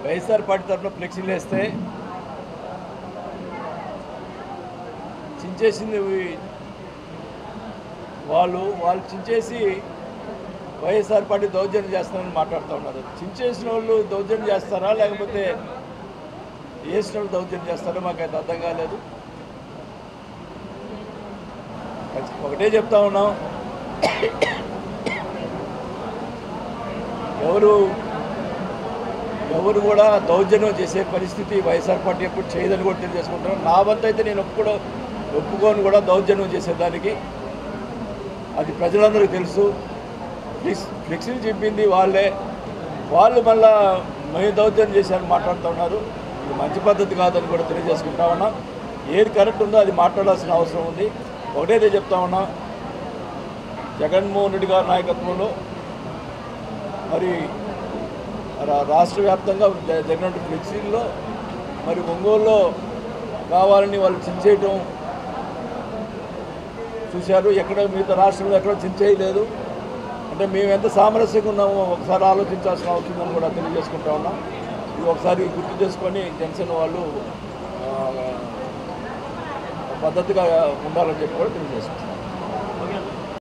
YSR party తరఫున ఫ్లెక్సీలు వేస్తే చించేసింది వీ- వాళ్ళు వాళ్ళు చించేసి వైఎస్ఆర్ పార్టీ దౌర్జన్యం చేస్తారని మాట్లాడుతూ ఉన్నారు చించేసిన వాళ్ళు దౌర్జన్యం చేస్తారా లేకపోతే వేసిన వాళ్ళు దౌర్జన్యం చేస్తారో మాకైతే అర్థం కాలేదు ఒకటే చెప్తా ఉన్నాం ఎవరు ఎవరు కూడా దౌర్జన్యం చేసే పరిస్థితి వైఎస్ఆర్ పార్టీ ఎప్పుడు చేయదని కూడా తెలియజేసుకుంటున్నాను నా వంతు అయితే నేను ఒప్పుకోవడం ఒప్పుకొని కూడా దౌర్జన్యం చేసేదానికి అది ప్రజలందరికీ తెలుసు ఫ్లెక్స్ ఫ్లెక్సీలు చెప్పింది వాళ్ళే వాళ్ళు మళ్ళా మేము దౌర్జన్యం చేశారని మాట్లాడుతూ ఉన్నారు ఇది మంచి పద్ధతి కాదని కూడా తెలియజేసుకుంటా ఉన్నాం ఏది కరెక్ట్ ఉందో అది మాట్లాడాల్సిన అవసరం ఉంది ఒకటైతే చెప్తా ఉన్నా జగన్మోహన్ రెడ్డి గారి నాయకత్వంలో మరి రా- రాష్ట్ర వ్యాప్తంగా జ- జరిగినటువంటి ఫ్లెక్సీల్లో మరి ఒంగోలులో కావాలని వాళ్ళు చించేయటం చూశారు ఎక్కడ మిగతా రాష్ట్రంలో ఎక్కడ చించేయలేదు అంటే మేము ఎంత సామరస్యంగా ఉన్నామో ఒకసారి ఆలోచించాల్సిన అవసరం ఉందని కూడా తెలియజేసుకుంటా ఉన్నాం ఇది ఒకసారి గుర్తు చేసుకొని జనసేన వాళ్ళు ఆ, పద్ధతిగా ఉండాలని చెప్పి కూడా తెలియజేసుకుంటాం